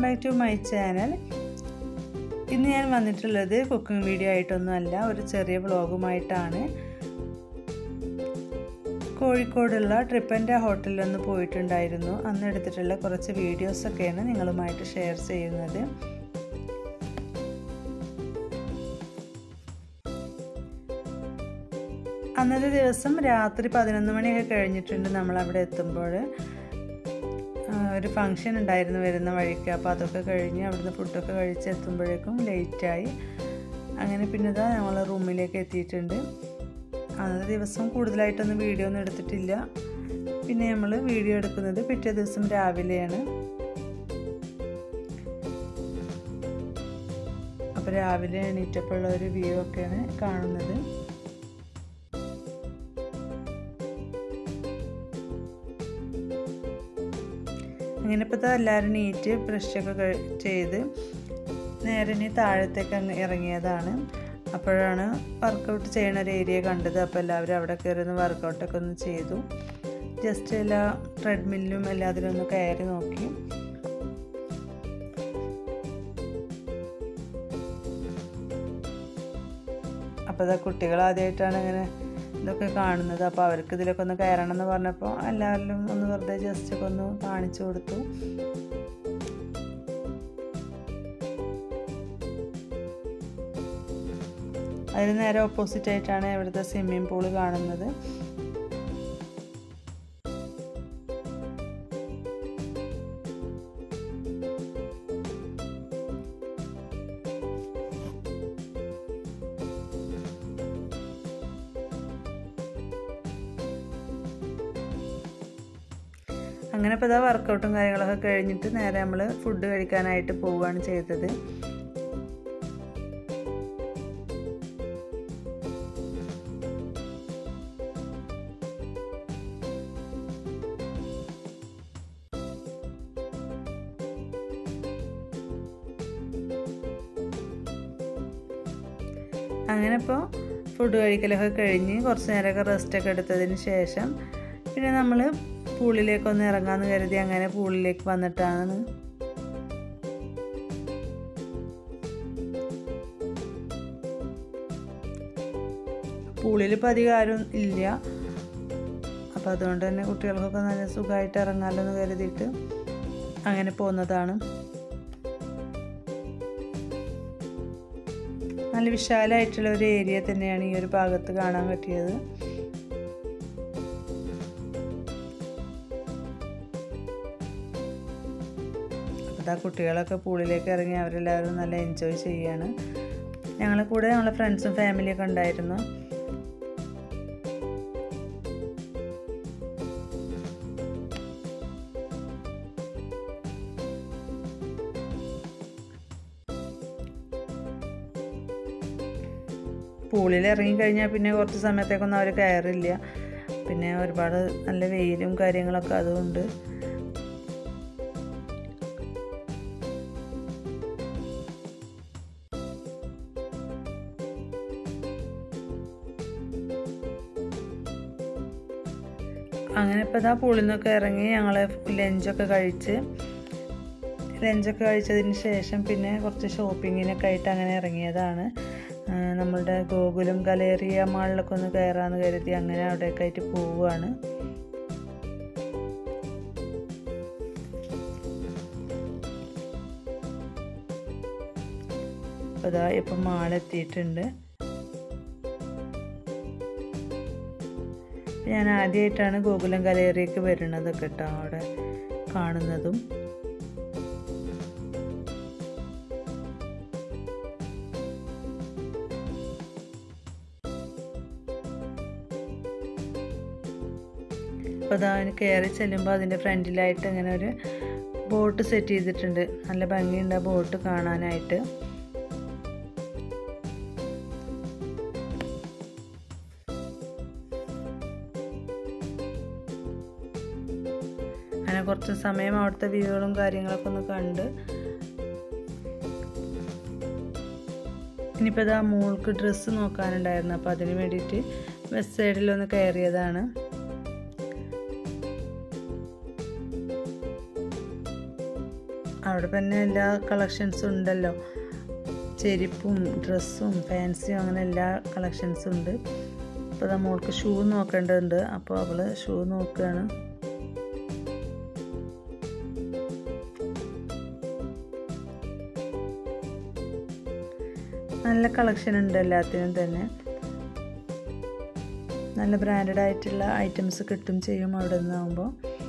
back to my channel ഇന്ന് ഞാൻ വന്നിട്ടുള്ളത് കുക്കിംഗ് വീഡിയോ ആയിട്ടൊന്നുമല്ല ഒരു ചെറിയ വ്ളോഗുമായിട്ടാണ് കോഴിക്കോടുള്ള ട്രിപ്പൻ്റെ ഹോട്ടലിലൊന്ന് പോയിട്ടുണ്ടായിരുന്നു അന്ന് എടുത്തിട്ടുള്ള കുറച്ച് വീഡിയോസൊക്കെയാണ് നിങ്ങളുമായിട്ട് ഷെയർ ചെയ്യുന്നത് അന്നത്തെ ദിവസം രാത്രി പതിനൊന്ന് മണിയൊക്കെ കഴിഞ്ഞിട്ടുണ്ട് നമ്മൾ അവിടെ എത്തുമ്പോൾ ഒരു ഫങ്ഷൻ ഉണ്ടായിരുന്നു വരുന്ന വഴിക്ക് അപ്പോൾ അതൊക്കെ കഴിഞ്ഞ് അവിടുന്ന് ഫുഡൊക്കെ കഴിച്ച് എത്തുമ്പോഴേക്കും ലേറ്റായി അങ്ങനെ പിന്നെ ഇതാ ഞങ്ങൾ റൂമിലേക്ക് എത്തിയിട്ടുണ്ട് അന്നത്തെ ദിവസം കൂടുതലായിട്ടൊന്നും വീഡിയോ ഒന്നും എടുത്തിട്ടില്ല പിന്നെ നമ്മൾ വീഡിയോ എടുക്കുന്നത് പിറ്റേ ദിവസം രാവിലെയാണ് അപ്പോൾ രാവിലെ എണീറ്റപ്പോഴുള്ള ഒരു വ്യൂ ഒക്കെയാണ് കാണുന്നത് അങ്ങനെ ഇപ്പോൾ എല്ലാവരും നീറ്റ് ബ്രഷൊക്കെ ചെയ്ത് നേരെ ഇനി താഴത്തേക്ക് അങ്ങ് ഇറങ്ങിയതാണ് അപ്പോഴാണ് വർക്കൗട്ട് ചെയ്യണ ഒരു ഏരിയ കണ്ടത് അപ്പോൾ എല്ലാവരും അവിടെ കയറുന്ന വർക്കൗട്ടൊക്കെ ഒന്ന് ചെയ്തു ജസ്റ്റ് എല്ലാ ട്രെഡ്മില്ലും എല്ലാത്തിലും ഒന്ന് കയറി നോക്കി അപ്പോൾ ഇതാ കുട്ടികൾ ആദ്യമായിട്ടാണ് ഇങ്ങനെ ഇതൊക്കെ കാണുന്നത് അപ്പോൾ അവർക്ക് ഇതിലൊക്കെ ഒന്ന് കയറണം എന്ന് പറഞ്ഞപ്പോൾ എല്ലാവരിലും ഒന്ന് വെറുതെ ജസ്റ്റ് ഒക്കെ ഒന്ന് കാണിച്ചു കൊടുത്തു അതിന് നേരെ ഓപ്പോസിറ്റ് ആയിട്ടാണ് ഇവിടുത്തെ സ്വിമ്മിംഗ് പൂള് കാണുന്നത് അങ്ങനെ ഇപ്പോൾ ഇതാ വർക്കൗട്ടും കാര്യങ്ങളൊക്കെ കഴിഞ്ഞിട്ട് നേരെ നമ്മൾ ഫുഡ് കഴിക്കാനായിട്ട് പോവുകയാണ് ചെയ്തത് അങ്ങനെ ഇപ്പോൾ ഫുഡ് കഴിക്കലൊക്കെ കഴിഞ്ഞ് കുറച്ച് നേരമൊക്കെ റെസ്റ്റൊക്കെ എടുത്തതിന് ശേഷം പിന്നെ നമ്മൾ പൂളിലേക്കൊന്ന് ഇറങ്ങാമെന്ന് കരുതി അങ്ങനെ പൂളിലേക്ക് വന്നിട്ടാണ് പൂളിൽ ഇപ്പോൾ അധികം ആരും ഇല്ല അപ്പോൾ അതുകൊണ്ട് തന്നെ കുട്ടികൾക്കൊക്കെ നല്ല സുഖമായിട്ട് ഇറങ്ങാമല്ലോ എന്ന് കരുതിയിട്ട് അങ്ങനെ പോകുന്നതാണ് നല്ല വിശാലമായിട്ടുള്ള ഒരു ഏരിയ തന്നെയാണ് ഈ ഒരു ഭാഗത്ത് കാണാൻ പറ്റിയത് അപ്പോൾ കുട്ടികളൊക്കെ പൂളിലേക്ക് ഇറങ്ങി അവരെല്ലാവരും നല്ല എൻജോയ് ചെയ്യാണ് ഞങ്ങളെ കൂടെ ഞങ്ങളെ ഫ്രണ്ട്സും ഫാമിലിയൊക്കെ ഉണ്ടായിരുന്നു പൂളിൽ ഇറങ്ങിക്കഴിഞ്ഞാൽ പിന്നെ കുറച്ച് സമയത്തേക്കൊന്നും അവർ കയറില്ല പിന്നെ ഒരുപാട് നല്ല വെയിലും കാര്യങ്ങളൊക്കെ അതുകൊണ്ട് അങ്ങനെ ഇപ്പോൾ ഇതാ പൂളിൽ നിന്നൊക്കെ ഇറങ്ങി ഞങ്ങൾ ലഞ്ചൊക്കെ കഴിച്ച് ലഞ്ചൊക്കെ കഴിച്ചതിന് ശേഷം പിന്നെ കുറച്ച് ഷോപ്പിങ്ങിനൊക്കെ ആയിട്ട് അങ്ങനെ ഇറങ്ങിയതാണ് നമ്മളുടെ ഗോകുലം ഗലേറിയ മാളിലൊക്കെ ഒന്ന് കയറാമെന്ന് കരുതി അങ്ങനെ അവിടെയൊക്കെ ആയിട്ട് പോവുകയാണ് അപ്പോൾ ഇതാ ഇപ്പം മാളെത്തിയിട്ടുണ്ട് ഞാൻ ആദ്യമായിട്ടാണ് ഗോകുലം ഗലേറിയക്ക് വരുന്നത് കേട്ടോ അവിടെ കാണുന്നതും അപ്പോൾ അതാ അതിന് കയറി ചെല്ലുമ്പോൾ അതിൻ്റെ ഫ്രണ്ടിലായിട്ട് ഇങ്ങനെ ഒരു ബോട്ട് സെറ്റ് ചെയ്തിട്ടുണ്ട് നല്ല ഭംഗിയുണ്ട് ആ ബോട്ട് കാണാനായിട്ട് അങ്ങനെ കുറച്ച് സമയം അവിടുത്തെ വ്യൂകളും കാര്യങ്ങളൊക്കെ ഒന്ന് കണ്ട് ഇനിയിപ്പോൾ ഇതാ മോൾക്ക് ഡ്രസ്സ് നോക്കാനുണ്ടായിരുന്നു അപ്പോൾ അതിന് വേണ്ടിയിട്ട് വെസ്റ്റ് സൈഡിലൊന്ന് കയറിയതാണ് അവിടെ പിന്നെ എല്ലാ കളക്ഷൻസും ഉണ്ടല്ലോ ചെരുപ്പും ഡ്രസ്സും ഫാൻസിയും അങ്ങനെ എല്ലാ കളക്ഷൻസും ഉണ്ട് അപ്പോൾ അത് മോൾക്ക് ഷൂ നോക്കേണ്ടതുണ്ട് അപ്പോൾ അവൾ ഷൂ നോക്കുകയാണ് നല്ല കളക്ഷൻ ഉണ്ട് എല്ലാത്തിനും തന്നെ നല്ല ബ്രാൻഡഡ് ആയിട്ടുള്ള ഐറ്റംസ് കിട്ടും ചെയ്യും അവിടെ നിന്നാകുമ്പോൾ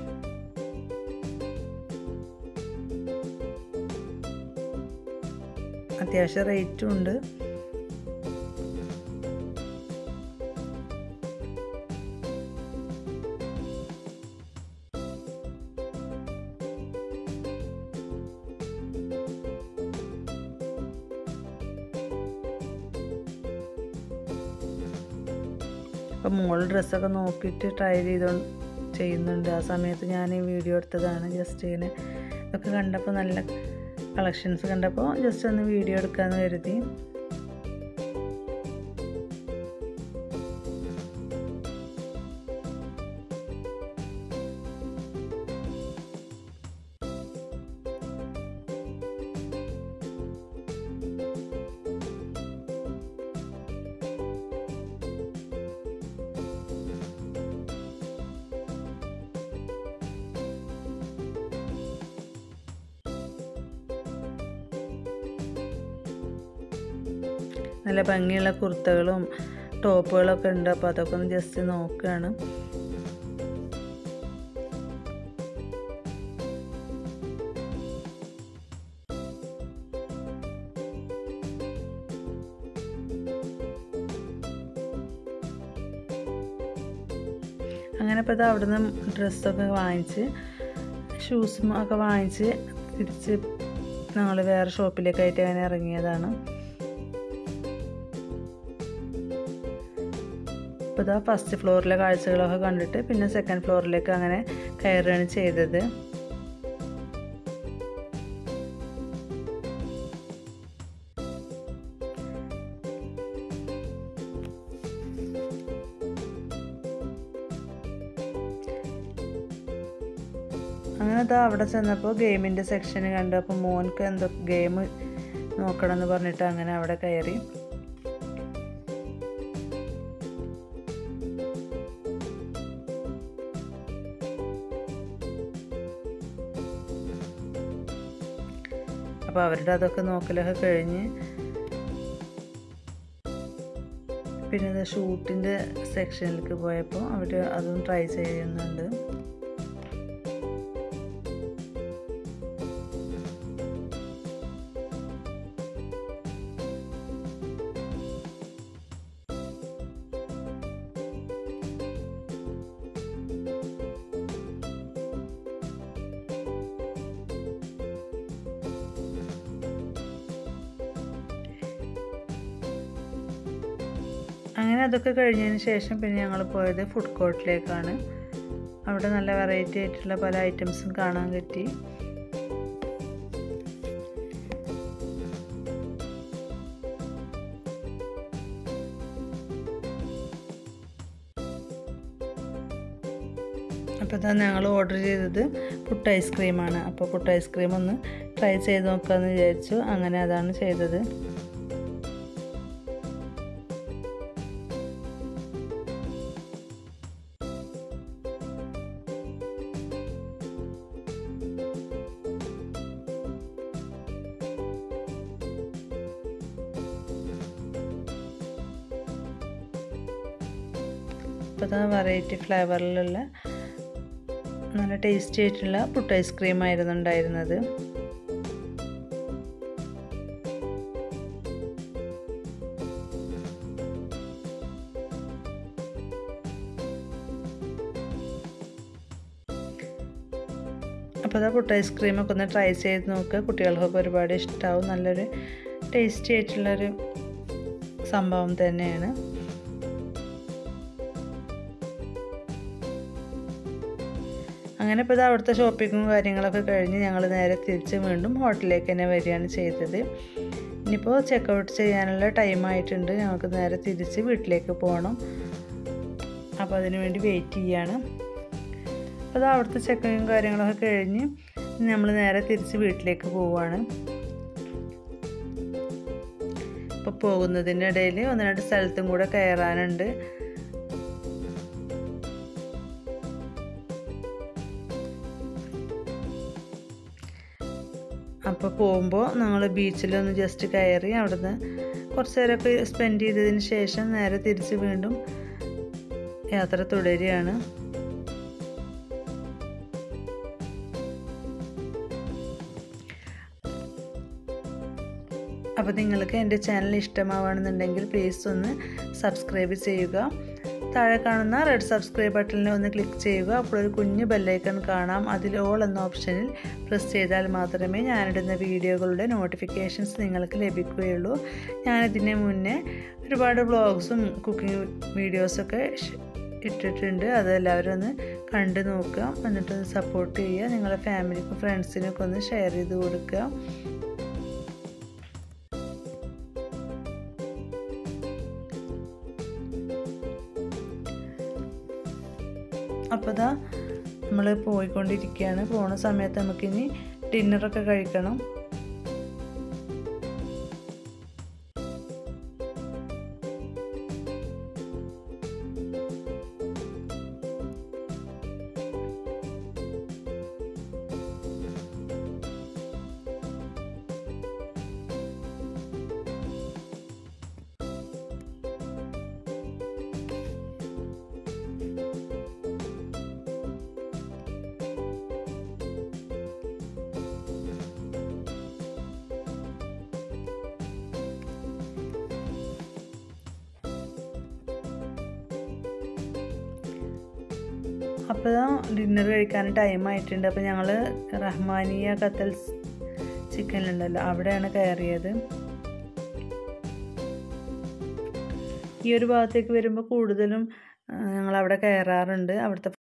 അത്യാവശ്യം റേറ്റും ഉണ്ട് അപ്പം മോൾ ഡ്രസ്സൊക്കെ നോക്കിയിട്ട് ട്രൈ ചെയ്തോ ചെയ്യുന്നുണ്ട് ആ സമയത്ത് ഞാൻ ഈ വീഡിയോ എടുത്തതാണ് ജസ്റ്റ് ഇങ്ങനെ ഇതൊക്കെ കണ്ടപ്പോൾ നല്ല കളക്ഷൻസ് കണ്ടപ്പോൾ ജസ്റ്റ് ഒന്ന് വീഡിയോ എടുക്കാമെന്ന് കരുതി നല്ല ഭംഗിയുള്ള കുർത്തകളും ടോപ്പുകളൊക്കെ ഉണ്ട് അപ്പോൾ അതൊക്കെ ഒന്ന് ജസ്റ്റ് നോക്കുകയാണ് അങ്ങനെ ഇപ്പോൾ ഇത് അവിടെ നിന്ന് ഡ്രസ്സൊക്കെ വാങ്ങിച്ച് ഷൂസും ഒക്കെ വാങ്ങിച്ച് തിരിച്ച് ഞങ്ങൾ വേറെ ഷോപ്പിലേക്കായിട്ട് അങ്ങനെ ഇറങ്ങിയതാണ് ഇപ്പോൾ ഇതാ ഫസ്റ്റ് ഫ്ലോറിലെ കാഴ്ചകളൊക്കെ കണ്ടിട്ട് പിന്നെ സെക്കൻഡ് ഫ്ലോറിലേക്ക് അങ്ങനെ കയറുകയാണ് ചെയ്തത് അങ്ങനെ ഇതാ അവിടെ ചെന്നപ്പോൾ ഗെയിമിൻ്റെ സെക്ഷൻ കണ്ടു അപ്പോൾ മോൻക്ക് എന്തോ ഗെയിം നോക്കണം എന്ന് പറഞ്ഞിട്ട് അങ്ങനെ അവിടെ കയറി അപ്പോൾ അവരുടെ അതൊക്കെ നോക്കലൊക്കെ കഴിഞ്ഞ് പിന്നെ ഇത് ഷൂട്ടിൻ്റെ സെക്ഷനിലേക്ക് പോയപ്പോൾ അവർ അതും ട്രൈ ചെയ്യുന്നുണ്ട് അങ്ങനെ അതൊക്കെ കഴിഞ്ഞതിന് ശേഷം പിന്നെ ഞങ്ങൾ പോയത് ഫുഡ് കോർട്ടിലേക്കാണ് അവിടെ നല്ല വെറൈറ്റി ആയിട്ടുള്ള പല ഐറ്റംസും കാണാൻ പറ്റി അപ്പോൾ ഇതാ ഞങ്ങൾ ഓർഡർ ചെയ്തത് പുട്ട് ഐസ്ക്രീമാണ് അപ്പോൾ പുട്ട് ഐസ്ക്രീം ഒന്ന് ട്രൈ ചെയ്ത് നോക്കാമെന്ന് വിചാരിച്ചു അങ്ങനെ അതാണ് ചെയ്തത് ഇപ്പോൾ വെറൈറ്റി ഫ്ലേവറിലുള്ള നല്ല ടേസ്റ്റി ആയിട്ടുള്ള പുട്ട് ഐസ്ക്രീം ആയിരുന്നു ഉണ്ടായിരുന്നത് അപ്പോൾ അതാ പുട്ട് ഐസ്ക്രീമൊക്കെ ഒന്ന് ട്രൈ ചെയ്ത് നോക്കുക കുട്ടികൾക്കൊക്കെ ഒരുപാട് ഇഷ്ടമാവും നല്ലൊരു ടേസ്റ്റി ആയിട്ടുള്ളൊരു സംഭവം തന്നെയാണ് അങ്ങനെ ഇപ്പോൾ ഇത് അവിടുത്തെ ഷോപ്പിങ്ങും കാര്യങ്ങളൊക്കെ കഴിഞ്ഞ് ഞങ്ങൾ നേരെ തിരിച്ച് വീണ്ടും ഹോട്ടലിലേക്ക് തന്നെ വരികയാണ് ചെയ്തത് ഇനിയിപ്പോൾ ചെക്കൗട്ട് ചെയ്യാനുള്ള ടൈം ആയിട്ടുണ്ട് ഞങ്ങൾക്ക് നേരെ തിരിച്ച് വീട്ടിലേക്ക് പോകണം അപ്പോൾ അതിന് വേണ്ടി വെയിറ്റ് ചെയ്യാണ് അപ്പോൾ അത് അവിടുത്തെ ചെക്കിങ്ങും കാര്യങ്ങളൊക്കെ കഴിഞ്ഞ് നമ്മൾ നേരെ തിരിച്ച് വീട്ടിലേക്ക് പോവുകയാണ് ഇപ്പോൾ പോകുന്നതിൻ്റെ ഇടയിൽ ഒന്ന് രണ്ട് സ്ഥലത്തും കൂടെ കയറാനുണ്ട് അപ്പോൾ പോകുമ്പോൾ ഞങ്ങൾ ബീച്ചിലൊന്ന് ജസ്റ്റ് കയറി അവിടുന്ന് കുറച്ച് നേരമൊക്കെ സ്പെൻഡ് ചെയ്തതിന് ശേഷം നേരെ തിരിച്ച് വീണ്ടും യാത്ര തുടരുകയാണ് അപ്പോൾ നിങ്ങൾക്ക് എൻ്റെ ചാനൽ ഇഷ്ടമാവുകയാണെന്നുണ്ടെങ്കിൽ പ്ലീസ് ഒന്ന് സബ്സ്ക്രൈബ് ചെയ്യുക താഴെ കാണുന്ന റെഡ് സബ്സ്ക്രൈബ് ബട്ടണിൽ ഒന്ന് ക്ലിക്ക് ചെയ്യുക അപ്പോൾ ഒരു കുഞ്ഞു ബെല്ലൈക്കൺ കാണാം അതിൽ ഓൾ എന്ന ഓപ്ഷനിൽ പ്രസ് ചെയ്താൽ മാത്രമേ ഞാനിടുന്ന വീഡിയോകളുടെ നോട്ടിഫിക്കേഷൻസ് നിങ്ങൾക്ക് ലഭിക്കുകയുള്ളൂ ഞാനിതിന് മുന്നേ ഒരുപാട് വ്ളോഗ്സും കുക്കിംഗ് വീഡിയോസൊക്കെ ഇട്ടിട്ടുണ്ട് അതെല്ലാവരും ഒന്ന് കണ്ടു നോക്കുക എന്നിട്ടൊന്ന് സപ്പോർട്ട് ചെയ്യുക നിങ്ങളുടെ ഫാമിലിക്കും ഫ്രണ്ട്സിനൊക്കെ ഒന്ന് ഷെയർ ചെയ്ത് കൊടുക്കുക അപ്പോൾ ഇതാ നമ്മൾ പോയിക്കൊണ്ടിരിക്കുകയാണ് പോണ സമയത്ത് നമുക്കിനി ഡിന്നറൊക്കെ കഴിക്കണം അപ്പോൾ ഡിന്നർ കഴിക്കാൻ ടൈം ആയിട്ടുണ്ട് അപ്പോൾ ഞങ്ങൾ റഹ്മാനിയ കത്തൽ ചിക്കനിലുണ്ടല്ലോ അവിടെയാണ് കയറിയത് ഈ ഒരു ഭാഗത്തേക്ക് വരുമ്പോൾ കൂടുതലും ഞങ്ങൾ അവിടെ കയറാറുണ്ട് അവിടുത്തെ